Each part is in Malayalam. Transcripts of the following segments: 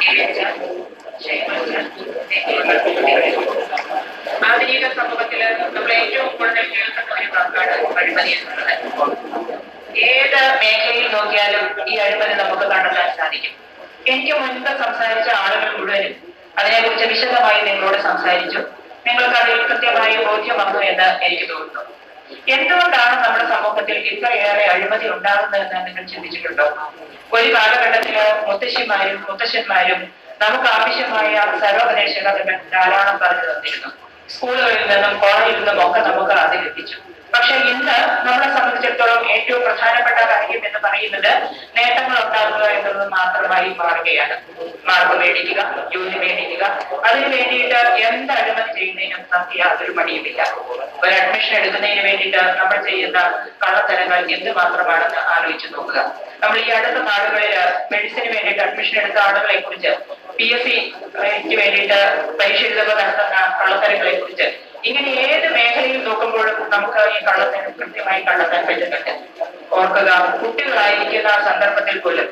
സ്വീകരിച്ച ക്ഷേമിച്ച കുട്ടികളെ ആധുനിക സമൂഹത്തിൽ നമ്മൾ ഏറ്റവും കൂടുതൽ കേൾക്കുന്ന ഒരു വാക്കാണ് അഴിമതി എന്നുള്ളത് ഏത് മേഖലയിൽ നോക്കിയാലും ഈ അഴിമതി നമുക്ക് കണ്ടെത്താൻ സാധിക്കും എനിക്ക് മുൻപ് സംസാരിച്ച ആളുകൾ മുഴുവനും അതിനെക്കുറിച്ച് വിശദമായി നിങ്ങളോട് സംസാരിച്ചു നിങ്ങൾക്ക് അതിൽ കൃത്യമായി ബോധ്യം വന്നു എന്ന് എനിക്ക് തോന്നുന്നു എന്തുകൊണ്ടാണ് നമ്മുടെ സമൂഹത്തിൽ ഇത്രയേറെ അഴിമതി ഉണ്ടാകുന്നതെന്ന് നിങ്ങൾ ചിന്തിച്ചിട്ടുണ്ടോ ഒരു കാലഘട്ടത്തില് മുത്തശ്ശിമാരും മുത്തശ്ശന്മാരും നമുക്ക് ആവശ്യമായ സർവോപദേശ കഥകൾ ധാരാളം പറഞ്ഞു തന്നിരുന്നു സ്കൂളുകളിൽ നിന്നും കോളേജിൽ നിന്നും ഒക്കെ നമുക്ക് അത് ലഭിച്ചു പക്ഷെ ഇന്ന് നമ്മളെ സംബന്ധിച്ചിടത്തോളം ഏറ്റവും പ്രധാനപ്പെട്ട കാര്യം എന്ന് പറയുന്നത് നേട്ടങ്ങൾ ഉണ്ടാക്കുക എന്നുള്ളത് മാത്രമായി മാറുകയാണ് മാർക്ക് മേടിക്കുക ജോലി മേടിക്കുക അതിനു വേണ്ടിയിട്ട് എന്ത് അഴിമതി ചെയ്യുന്നതിനും നമുക്ക് യാതൊരു മടിയുമില്ല ഒരു അഡ്മിഷൻ എടുക്കുന്നതിന് വേണ്ടിയിട്ട് നമ്മൾ ചെയ്യുന്ന കള്ളത്തരങ്ങൾ എന്ത് മാത്രമാണെന്ന് ആലോചിച്ച് നോക്കുക നമ്മൾ ഈ അടുത്ത നാളുകളിൽ മെഡിസിന് വേണ്ടിയിട്ട് അഡ്മിഷൻ എടുത്ത ആളുകളെ കുറിച്ച് പി എസ് സിക്ക് വേണ്ടിയിട്ട് പരീക്ഷ എഴുതുക നടത്തുന്ന കള്ളത്തരങ്ങളെ കുറിച്ച് ഇങ്ങനെ ഏത് മേഖലയിൽ നോക്കുമ്പോഴും നമുക്ക് ഈ കള്ളത്തരം കൃത്യമായി കണ്ടെത്താൻ പറ്റുന്നുണ്ട് ഓർക്കുക കുട്ടികളായിരിക്കുന്ന സന്ദർഭത്തിൽ പോലും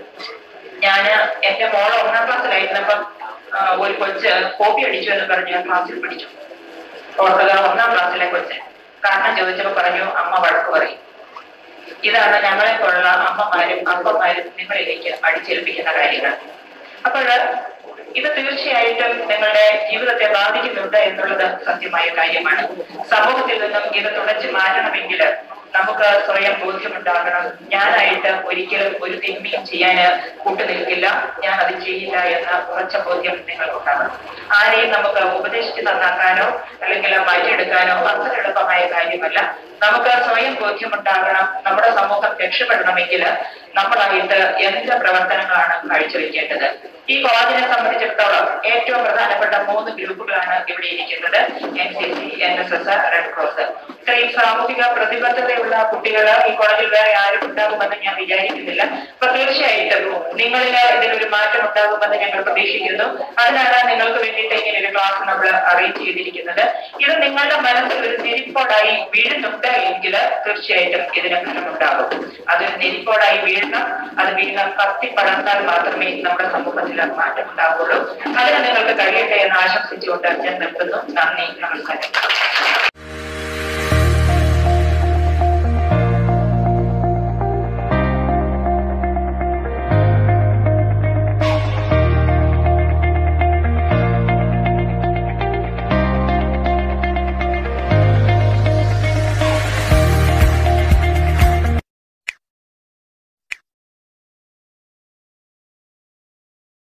ഞാന് എന്റെ മോള് ഒന്നാം ക്ലാസ്സിലായിരുന്നപ്പം ആ, ഒരു കൊച്ച് കോപ്പി അടിച്ചു എന്ന് പറഞ്ഞ് ഞാൻ ക്ലാസ്സിൽ പിടിച്ചു ഓർക്കുക ഒന്നാം ക്ലാസ്സിലെ കൊച്ച് കാരണം ചോദിച്ചപ്പോ പറഞ്ഞു അമ്മ വഴക്ക് പറയും ഇതാണ് ഞങ്ങളെ പോലുള്ള അമ്മമാരും അപ്പന്മാരും നിങ്ങളിലേക്ക് അടിച്ചേൽപ്പിക്കുന്ന കാര്യങ്ങൾ അപ്പോൾ ഇത് തീർച്ചയായിട്ടും നിങ്ങളുടെ ജീവിതത്തെ ബാധിക്കുന്നുണ്ട് എന്നുള്ളത് സത്യമായ കാര്യമാണ് സമൂഹത്തിൽ നിന്നും ഇത് തുടച്ചു മാറ്റണമെങ്കിൽ നമുക്ക് സ്വയം ബോധ്യമുണ്ടാകണം ഞാനായിട്ട് ഒരിക്കലും ഒരു തിന്മയും ചെയ്യാൻ കൂട്ടുനിൽക്കില്ല ഞാൻ അത് ചെയ്യില്ല എന്ന ഉറച്ച ബോധ്യം നിങ്ങൾക്കുണ്ടാകണം ആരെയും നമുക്ക് ഉപദേശിച്ച് നന്നാക്കാനോ അല്ലെങ്കിൽ മാറ്റിയെടുക്കാനോ അത്ര എളുപ്പമായ കാര്യമല്ല നമുക്ക് സ്വയം ബോധ്യമുണ്ടാകണം നമ്മുടെ സമൂഹം രക്ഷപ്പെടണമെങ്കിൽ നമ്മളായിട്ട് എന്ത് പ്രവർത്തനങ്ങളാണ് കാഴ്ചവെക്കേണ്ടത് ഈ കോളേജിനെ സംബന്ധിച്ചിടത്തോളം ഏറ്റവും പ്രധാനപ്പെട്ട മൂന്ന് ഗ്രൂപ്പുകളാണ് ഇവിടെ ഇരിക്കുന്നത് N C C N S S red cross ഇത്രയും സാമൂഹിക പ്രതിബദ്ധതയുള്ള കുട്ടികൾ ഈ കോളേജിൽ വേറെ ആരും ഉണ്ടാകുമെന്ന് ഞാൻ വിചാരിക്കുന്നില്ല അപ്പൊ തീർച്ചയായിട്ടും നിങ്ങളിൽ ഇതിലൊരു മാറ്റം ഉണ്ടാകുമെന്ന് ഞങ്ങൾ പ്രതീക്ഷിക്കുന്നു അതിനാണ് നിങ്ങൾക്ക് വേണ്ടിയിട്ട് ഇങ്ങനെ ഒരു ക്ലാസ് നമ്മൾ അറേഞ്ച് ചെയ്തിരിക്കുന്നത് ഇത് നിങ്ങളുടെ മനസ്സിൽ ഒരു നെരിപ്പോടായി വീഴുന്നുണ്ട് എങ്കിൽ തീർച്ചയായിട്ടും ഇതിന് ഫലമുണ്ടാകും അതൊരു നെരിപ്പോടായി വീഴണം അത് വീണ് കത്തി പടർന്നാൽ മാത്രമേ നമ്മുടെ സമൂഹത്തിൽ മാറ്റം ഉണ്ടാവുള്ളൂ അതിന് നിങ്ങൾക്ക് കഴിയട്ടെ എന്ന് ആശംസിച്ചുകൊണ്ട് ഞാൻ നിർത്തുന്നു നന്ദി നമസ്കാരം